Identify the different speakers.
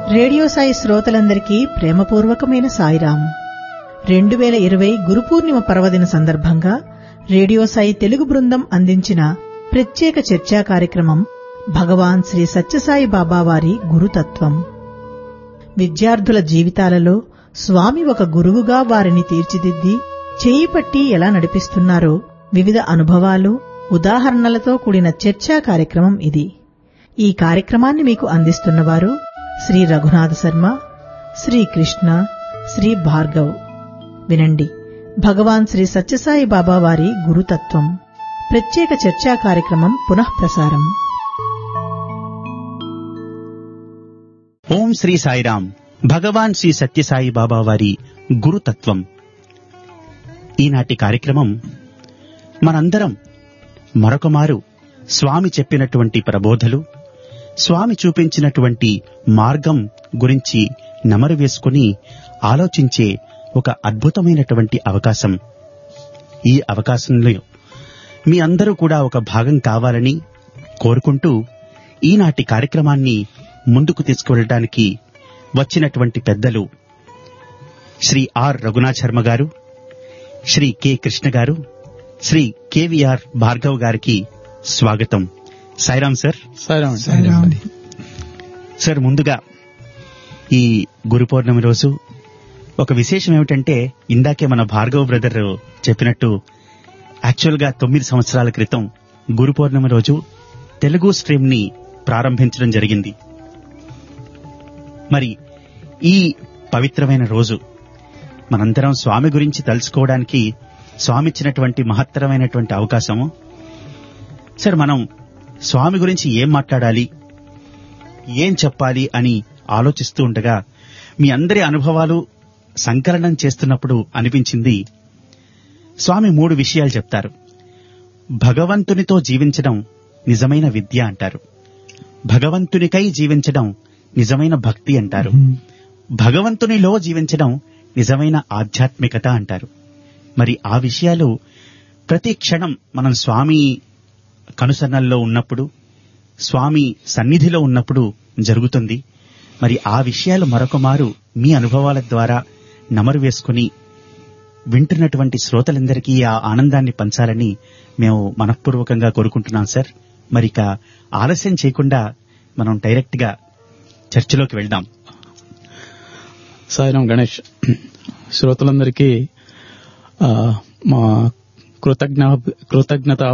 Speaker 1: radio Sai శ్రోతలందరికీ ప్రేమపూర్వకమైన సాయిరాం రెండు వేల ఇరవై గురు పూర్ణిమ పర్వదిన సందర్భంగా రేడియో సాయి తెలుగు బృందం అందించిన ప్రత్యేక చర్చా కార్యక్రమం భగవాన్ శ్రీ సత్యసాయి బాబా వారి గురుతత్వం విద్యార్థుల జీవితాలలో స్వామి ఒక గురువుగా వారిని తీర్చిదిద్ది చేయి పట్టి ఎలా నడిపిస్తున్నారో వివిధ అనుభవాలు ఉదాహరణలతో కూడిన చర్చా కార్యక్రమం ఇది ఈ కార్యక్రమాన్ని మీకు అందిస్తున్నవారు శ్రీ రఘునాథ శర్మ శ్రీ కృష్ణ శ్రీ భార్గవ్ వినండి భగవాన్ శ్రీ సత్యసాయి బాబా వారి గురుతత్వం ప్రత్యేక చర్చా కార్యక్రమం పునఃప్రసారం
Speaker 2: ఓం శ్రీ సాయిరాం భగవాన్ శ్రీ సత్యసాయి బాబా వారి గురుతత్వం ఈనాటి కార్యక్రమం మనందరం మరొకమారు స్వామి చెప్పినటువంటి ప్రబోధలు స్వామి చూపించినటువంటి మార్గం గురించి నమరు వేసుకుని ఆలోచించే ఒక అద్భుతమైనటువంటి అవకాశం ఈ అవకాశంలో మీ అందరూ కూడా ఒక భాగం కావాలని కోరుకుంటూ ఈనాటి కార్యక్రమాన్ని ముందుకు తీసుకువెళ్ళడానికి వచ్చినటువంటి పెద్దలు శ్రీ ఆర్ రఘునాథ్ శర్మ గారు శ్రీ కె కృష్ణ గారు శ్రీ కేవీఆర్ భార్గవ్ గారికి స్వాగతం సాయిరాం సార్
Speaker 3: సాయిరామ్
Speaker 2: సార్ ముందుగా ఈ గురు పౌర్ణమి రోజు ఒక విశేషం ఏమిటంటే ఇందాకే మన భార్గవ్ బ్రదర్ చెప్పినట్టు యాక్చువల్ గా తొమ్మిది సంవత్సరాల క్రితం గురు పౌర్ణమి రోజు తెలుగు స్ట్రీమ్ ని ప్రారంభించడం జరిగింది మరి ఈ పవిత్రమైన రోజు మనందరం స్వామి గురించి తెలుసుకోవడానికి స్వామి ఇచ్చినటువంటి మహత్తరమైనటువంటి అవకాశము సార్ మనం స్వామి గురించి ఏం మాట్లాడాలి ఏం చెప్పాలి అని ఆలోచిస్తూ ఉండగా మీ అందరి అనుభవాలు సంకలనం చేస్తున్నప్పుడు అనిపించింది స్వామి మూడు విషయాలు చెప్తారు భగవంతునితో జీవించడం నిజమైన విద్య అంటారు భగవంతునికై జీవించడం నిజమైన భక్తి అంటారు భగవంతునిలో జీవించడం నిజమైన ఆధ్యాత్మికత అంటారు మరి ఆ విషయాలు ప్రతి క్షణం మనం స్వామి కనుసన్నల్లో ఉన్నప్పుడు స్వామి సన్నిధిలో ఉన్నప్పుడు జరుగుతుంది మరి ఆ విషయాలు మరొక మారు మీ అనుభవాల ద్వారా నమరు వేసుకుని వింటున్నటువంటి శ్రోతలందరికీ ఆ ఆనందాన్ని పంచాలని మేము మనఃపూర్వకంగా కోరుకుంటున్నాం సార్ మరి ఇక ఆలస్యం చేయకుండా మనం డైరెక్ట్ గా చర్చలోకి వెళ్దాం
Speaker 3: సాయిరామ్ గణేష్ శ్రోతలందరికీ ఆ, మా కృతజ్ఞ కృతజ్ఞత